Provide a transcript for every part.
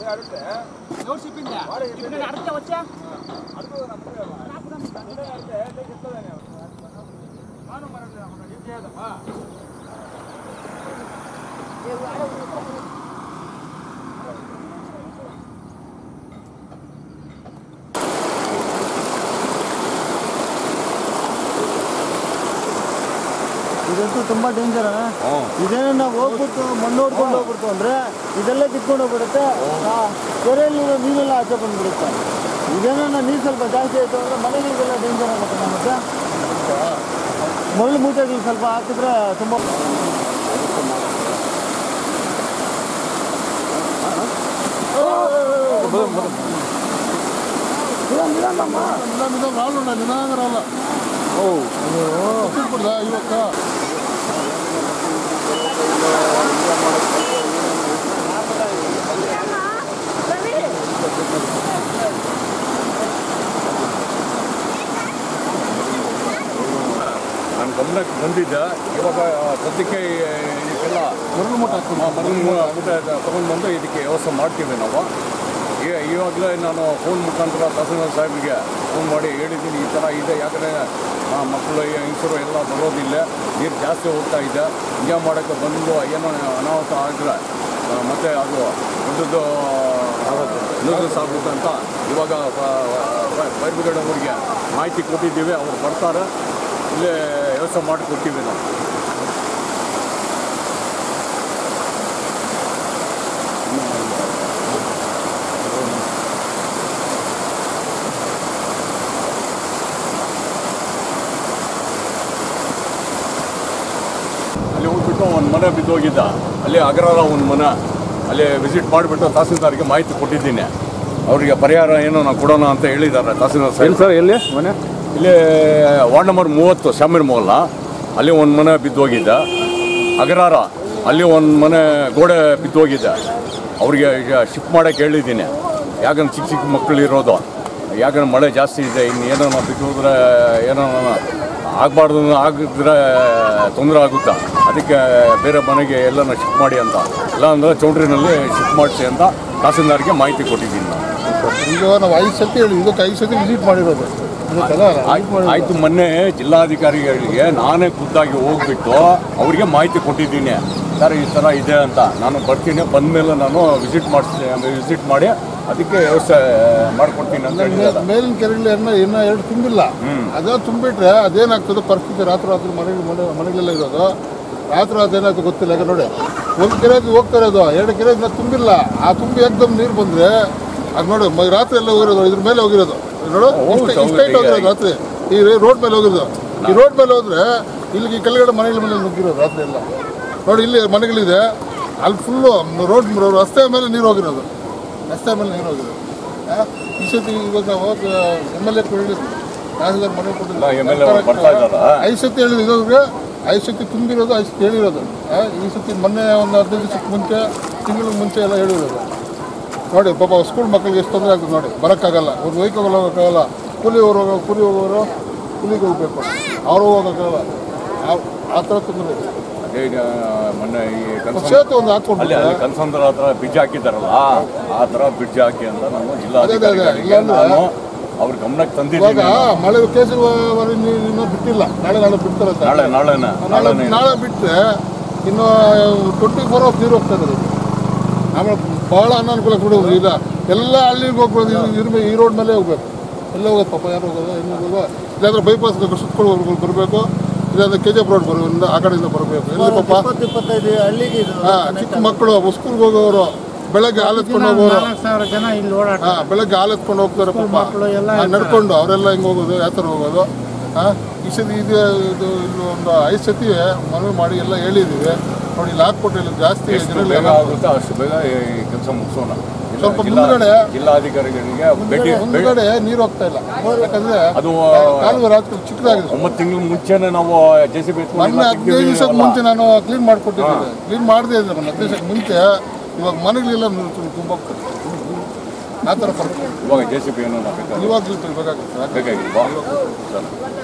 ఎవరు చెప్పిందా ఇప్పుడు నేను అడిగితే వచ్చా ಇದಂತೂ ತುಂಬ ಡೇಂಜರ್ ಇದೇನೋ ನಾವು ಹೋಗ್ಬಿಟ್ಟು ಮಣ್ಣು ಹೊಡ್ಕೊಂಡು ಹೋಗ್ಬಿಡ್ತು ಅಂದ್ರೆ ಇದೆಲ್ಲ ಕಿತ್ಕೊಂಡು ಹೋಗ್ಬಿಡುತ್ತೆ ಆ ಕೆರೆಯಲ್ಲಿರೋ ನೀರೆಲ್ಲ ಆಚೆ ಬಂದ್ಬಿಡುತ್ತೆ ಇದೇನೋ ನೀರು ಸ್ವಲ್ಪ ಜಾಸ್ತಿ ಆಯಿತು ಅಂದ್ರೆ ಮನೆಗಳಿಗೆಲ್ಲ ಡೇಂಜರ್ ಆಗುತ್ತೆ ಮತ್ತೆ ಮರಳು ಮೂಟೆಗಳು ಸ್ವಲ್ಪ ಹಾಕಿದ್ರೆ ತುಂಬ ನನ್ನ ಗಮನಕ್ಕೆ ಬಂದಿದ್ದ ಇವಾಗ ಸದ್ಯಕ್ಕೆ ಇದಕ್ಕೆಲ್ಲ ಮರಳು ಮೂಟ ಮರಳು ಮೂಟ ತಗೊಂಡು ಬಂದು ಇದಕ್ಕೆ ವ್ಯವಸ್ಥೆ ಮಾಡ್ತೀವಿ ನಾವು ಈಗ ಇವಾಗಲೇ ನಾನು ಫೋನ್ ಮುಖಾಂತರ ತಹಸೀಲ್ದಾರ್ ಸಾಹೇಬ್ರಿಗೆ ಫೋನ್ ಮಾಡಿ ಹೇಳಿದ್ದೀನಿ ಈ ಥರ ಇದೆ ಯಾಕಂದರೆ ಮಕ್ಕಳು ಹೆಂಗಸರು ಎಲ್ಲ ಬರೋದಿಲ್ಲ ನೀರು ಜಾಸ್ತಿ ಹೋಗ್ತಾ ಇದೆ ಹಿಂಗೆ ಮಾಡೋಕ್ಕೆ ಬಂದು ಏನೋ ಅನಾಹುತ ಆಗಿದ್ರೆ ಆ, ಮತ್ತೆ ಅದು ದೊಡ್ಡದು ನ್ಯೂಸ್ ಆಗುತ್ತೆ ಅಂತ ಇವಾಗ ಫೈರ್ ಬ್ರಿಗೇಡ್ ಅವರಿಗೆ ಮಾಹಿತಿ ಕೊಟ್ಟಿದ್ದೀವಿ ಅವ್ರು ಬರ್ತಾರೆ ಇಲ್ಲೇ ವ್ಯವಸ್ಥೆ ಮಾಡಿ ಕೊಡ್ತೀವಿ ನಾವು ಅಲ್ಲಿ ಹೋಗ್ಬಿಟ್ಟು ಒಂದು ಮನೆ ಬಿದ್ದೋಗಿದ್ದ ಅಲ್ಲಿ ಅಗ್ರಹಾರ ಒಂದು ಮನೆ ಅಲ್ಲಿ ವಿಸಿಟ್ ಮಾಡಿಬಿಟ್ಟು ತಹಸೀಲ್ದಾರ್ಗೆ ಮಾಹಿತಿ ಕೊಟ್ಟಿದ್ದೀನಿ ಅವರಿಗೆ ಪರಿಹಾರ ಏನೋ ನಾವು ಕೊಡೋಣ ಅಂತ ಹೇಳಿದ್ದಾರೆ ತಹಸೀಲ್ದಾರ್ ಸಾಹೇಬ್ ಸರ್ ಎಲ್ಲಿ ಮನೆ ಇಲ್ಲಿ ವಾರ್ಡ್ ನಂಬರ್ ಮೂವತ್ತು ಶಾಮೀರ್ ಮೊಹಲ್ಲ ಅಲ್ಲಿ ಒಂದು ಮನೆ ಬಿದ್ದೋಗಿದ್ದ ಅಗರಾರ ಅಲ್ಲಿ ಒಂದು ಮನೆ ಗೋಡೆ ಬಿದ್ದೋಗಿದೆ ಅವ್ರಿಗೆ ಈಗ ಶಿಫ್ಟ್ ಮಾಡೋಕ್ಕೆ ಹೇಳಿದ್ದೀನಿ ಯಾಕಂದ್ರೆ ಚಿಕ್ಕ ಚಿಕ್ಕ ಮಕ್ಕಳು ಇರೋದು ಯಾಕಂದ್ರೆ ಮಳೆ ಜಾಸ್ತಿ ಇದೆ ಇನ್ನು ಏನೋ ಬಿದ್ದೋದ್ರೆ ಏನೋ ಆಗಬಾರ್ದು ಆಗಿದ್ರೆ ತೊಂದರೆ ಆಗುತ್ತಾ ಅದಕ್ಕೆ ಬೇರೆ ಮನೆಗೆ ಎಲ್ಲನ ಶಿಫ್ಟ್ ಮಾಡಿ ಅಂತ ಇಲ್ಲ ಅಂದರೆ ಚೌಟ್ರಿನಲ್ಲಿ ಶಿಫ್ಟ್ ಮಾಡಿಸಿ ಅಂತ ತಹಸೀಲ್ದಾರ್ಗೆ ಮಾಹಿತಿ ಕೊಟ್ಟಿದ್ದೀನಿ ನಾನು ಈಗ ನಾವು ಐದು ಸತಿ ಹೇಳಿ ಇದಕ್ಕೆ ಐದು ಸತಿ ವಿಸಿಟ್ ಮಾಡಿರೋದು ಇದಕ್ಕೆಲ್ಲ ಆಯ್ತು ಆಯ್ತು ಮೊನ್ನೆ ಜಿಲ್ಲಾಧಿಕಾರಿಗಳಿಗೆ ನಾನೇ ಖುದ್ದಾಗಿ ಹೋಗ್ಬಿಟ್ಟು ಅವರಿಗೆ ಮಾಹಿತಿ ಕೊಟ್ಟಿದ್ದೀನಿ ಸರ್ ಈ ಥರ ಇದೆ ಅಂತ ನಾನು ಬರ್ತೀನಿ ಬಂದಮೇಲೆ ನಾನು ವಿಸಿಟ್ ಮಾಡಿಸಿ ವಿಸಿಟ್ ಮಾಡಿ ಅದಕ್ಕೆ ವ್ಯವಸ್ಥೆ ಮಾಡಿಕೊಡ್ತೀನಿ ಅಂತ ಹೇಳಿದ್ದಾರೆ ಮೇಲಿನ ಕೆರೆಗಳು ಎನ್ನ ಇನ್ನ ಎರಡು ತುಂಬಿಲ್ಲ ಅದ ತುಂಬಿಟ್ರೆ ಅದೇನಾಗ್ತದೆ ಪರಿಸ್ಥಿತಿ ರಾತ್ರಿ ರಾತ್ರಿ ಮನೆ ಮನೆ ಮನೆಗಳೆಲ್ಲ ಇರೋದು ರಾತ್ರಿ ರಾತ್ರಿ ಏನಾಗ್ತದೆ ಗೊತ್ತಿಲ್ಲ ಯಾಕಂದ್ರೆ ನೋಡಿ ಒಂದು ಕೆರೆ ಹೋಗ್ತಾ ಇರೋದು ಎರಡು ಕೆರೆ ಇನ್ನ ತುಂಬಿಲ್ಲ ಆ ತುಂಬಿ ಏಕ್ದಮ್ ನೀರು ಬಂದ್ರೆ ಅದು ನೋಡಿ ಮ- ರಾತ್ರಿ ಎಲ್ಲ ಹೋಗಿರೋದು ಇದ್ರ ಮೇಲೆ ಹೋಗಿರೋದು ನೋಡು ಇಷ್ಟ ಇಷ್ಟೈಟ್ ಹೋಗಿರೋದು ರಾತ್ರಿ ಈ ರೋಡ್ ಮೇಲೆ ಹೋಗಿರೋದು ಈ ರೋಡ್ ಮೇಲೆ ಹೋದ್ರೆ ಇಲ್ಲಿಗೆ ಈ ಕೆಳಗಡೆ ಮನೆಗಳ ಮೇಲೆ ನುಗ್ಗಿರೋದು ರಾತ್ರಿ ಎಲ್ಲ ನೋಡಿ ಇಲ್ಲಿ ಮನೆಗಳಿದೆ ಅಲ್ಲಿ ಫುಲ್ಲು ರೋಡ್ ರಸ್ತೆ ಮೇಲೆ ನೀರು ಹೋಗಿರೋದು ರಸ್ತೆ ಮೇಲೆ ನೀರು ಹೋಗಿರೋದು ಆ, ಈ ಸತಿ ಇವಾಗ ನಾವು ಎಮ್ ಎಲ್ ಎ ಹೇಳಿದ್ರು ತಹಸೀಲ್ದಾರ್ ಮನೆ ಕೊಟ್ಟಿಲ್ಲ ಎಮ್ ಎಲ್ ಎ ಬರ್ತಾ ಇದ್ದಾರಾ ಐದು ಸತಿ ಹೇಳಿದ್ರು ಇದ್ರಿಗೆ ಐದು ಸತಿ ತುಂಬಿರೋದು ಐದು ಸತಿ ಹೇಳಿರೋದು ಆ, ಈ ಸತಿ ಮೊನ್ನೆ ಒಂದು ಹದಿನೈದು ದಿವಸಕ್ಕೆ ಮುಂಚೆ ತಿಂಗಳ ಮುಂಚೆ ಎಲ್ಲ ಹೇಳಿರೋದು ನೋಡಿ ಪಾಪ ಸ್ಕೂಲ್ ಮಕ್ಕಳಿಗೆ ಎಷ್ಟು ತೊಂದರೆ ಆಗ್ತದೆ ನೋಡಿ ಬರೋಕ್ಕಾಗಲ್ಲ ಒಂದು ಹೋಗೋಲ್ಲ ಹೋಗೋಕ್ಕಾಗಲ್ಲ ಕೂಲಿ ಹೋಗೋರು ಕೂಲಿ ಹೋಗೋರು ಕೂಲಿಗೆ ಹೋಗ್ಬೇಕು ಅವರು ಹೋಗೋಕ್ಕಾಗಲ್ಲ ಆ- ಆ ಥರ ತೊಂದರೆ ಇದೆ ಅದೇ ಈಗ ಮೊನ್ನೆ ಈ ಕನ್ಸನ್ ಸೇತು ಒಂದು ಅಲ್ಲಿ ಹಾಕ್ಕೊಡ್ಬಿಟ್ರೆ ಅಲ್ಲಿ ಕನ್ಸಂದ್ರ ಹತ್ರ ಬ್ರಿಡ್ಜ್ ಹಾಕಿದ್ದಾರಲ್ಲ ಆ ಥರ ಬ್ರಿಡ್ಜ್ ಹಾಕಿ ಅಂತ ನಾನು ಅದೇ, ಜಿಲ್ಲಾಧಿಕಾರಿಗಳಿಗೆ ಇಲ್ಲಾಂದ್ರೆ- ನಾನು ಅವ್ರ ಗಮನಕ್ಕೆ ಇವಾಗ ತಂದಿದ್ದೀನಿ ಮಳೆ ಕೇಸರಿ ಇನ್ನೂ ಬಿಟ್ಟಿಲ್ಲ ನಾಳೆ ನಾಳೆ ಬಿಡ್ತಾರಂತೆ ನಾಳೆ ನಾಳೆನ ನಾಳೆ ನಾಳೆನೇ ನಾಳೆ ಬಿಟ್ಟರೆ ಇನ್ನು ಟ್ವೆಂಟಿ ಫೋರ್ ಅವರ್ಸ್ ನೀರು ಹೋಗ್ತಾ ಇದ್ದಾರೆ ಆಮೇಲೆ ಭಾಳ ಅನಾನುಕೂಲ ಕೂಡ ಈಗ ಎಲ್ಲ ಹಳ್ಳಿಗೆ ಹೋಗ್ಬೋದು ಇದು- ಇದ್ರ ಮೇಲೆ ಈ ರೋಡ್ ಮೇಲೆ ಹೋಗ್ಬೇಕು ಎಲ್ಲ ಹೋಗೋದು ಪಾಪ ಯಾರು ಹೋಗೋದು ಹೆಂಗೆ ಹೋಗೋದು ಇಲ್ಲಾಂದ್ರೆ ಬೈಪಾಸ್ ಸುತ್ಕೊಂಡು ಹೋಗ್ಬೇಕು ಬರಬೇಕು ಇಲ್ಲಾಂದ್ರೆ ಕೆ ಜಿ ಎಫ್ ರೋಡ್ ಬರೋದ್ರಿಂದ ಆ ಕಡೆಯಿಂದ ಬರಬೇಕು ಎಲ್ಲಿ ಪಾಪ ಇಪ್ಪತ್ತು ಇಪ್ಪತ್ತೈದು ಹಳ್ಳಿಗೆ ಇದು ಹಾಂ ಚಿಕ್ಕ ಮಕ್ಕಳು ಸ್ಕೂಲ್ಗೆ ಹೋಗೋರು ಬೆಳಗ್ಗೆ ಹಾಲು ಎತ್ಕೊಂಡು ಹೋಗೋರು ನಾಲ್ಕು ಸಾವಿರ ಜನ ಇಲ್ಲಿ ಓಡಾಟ ಹಾಂ ಬೆಳಗ್ಗೆ ಹಾಲು ಎತ್ಕೊಂಡು ಹೋಗ್ತಾರೆ ಪಾಪ ಮಕ್ಕಳು ಎಲ್ಲ ಆ, ನಡ್ಕೊಂಡು ಅವರೆಲ್ಲ ಹೆಂಗೆ ಹೋಗೋದು ಯಾವ ಥರ ಹೋಗೋದು ಹಾಂ ಈ ಸತಿ ಇದು ಇದು ಇಲ್ಲಿ ಒಂದು ಐದು ಸತಿ ಮನವಿ ಮಾಡಿ ಎಲ್ಲ ಹೇಳಿದ್ದೀವಿ ನೋಡಿ ಇಲ್ಲಿ ಹಾಕ್ಕೊಟ್ಟಿಲ್ಲ ಜಾಸ್ತಿ ಎಷ್ಟು ಜನಗಳು ಬೇಗ ಆಗುತ್ತೋ ಅಷ್ಟು ಬೇಗ ಈ ಕೆಲಸ ಮುಗಿಸೋಣ ಇಲ್ಲ, ಸ್ವಲ್ಪ ಜಿಲ್ಲಾ- ಮುಂದ್ಗಡೆ- ಜಿಲ್ಲಾಧಿಕಾರಿಗಳಿಗೆ ಭೇಟಿ ಭೇಟಿ- ಮುಂದ್ಗಡೆ ನೀರು ಹೋಗ್ತಾ ಇಲ್ಲ ಯಾಕಂದ್ರೆ ಅದು ಕಾಲುವೆ ರಾತ್ರಿ ಚಿಕ್ಕದಾಗಿದೆ ಒಂಬತ್ತು ತಿಂಗಳು ಮುಂಚೆನೆ ನಾವು ಜೆ ಸಿ ಬಿ ಮೊನ್ನೆ ಹದಿನೈದು ದಿವಸಕ್ಕೆ ಮುಂಚೆ ನಾನು ಕ್ಲೀನ್ ಮಾಡಿಕೊಟ್ಟಿದ್ದೆ ಕ್ಲೀನ್ ಮಾಡದೇ ಇದ್ದೆ ನಾನು ಹದಿನೈದು ದಿವಸಕ್ಕೆ ಮುಂಚೆ ಇವಾಗ ಮನೆಗಳೆಲ್ಲ ನೀರು ತುಂಬ ತುಂಬ ಹೋಗ್ತದೆ ಆ ಥರ ಪರಿಸ್ಥಿತಿ ಇವಾಗ ಜೆ ಸಿ ಬಿ ಏನೋ ಬೇಕಾದ್ರೆ ಇವಾಗ ಬೇಕಾಗುತ್ತೆ ಬೇಕಾಗಿಲ್ವಾ ಸರ್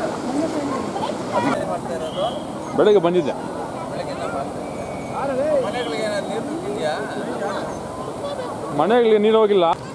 ಬೆಳಗ್ಗೆ ಬಂದಿದ್ದೆ ಮನೆಗೆ ನೀರು ಹೋಗಿಲ್ಲ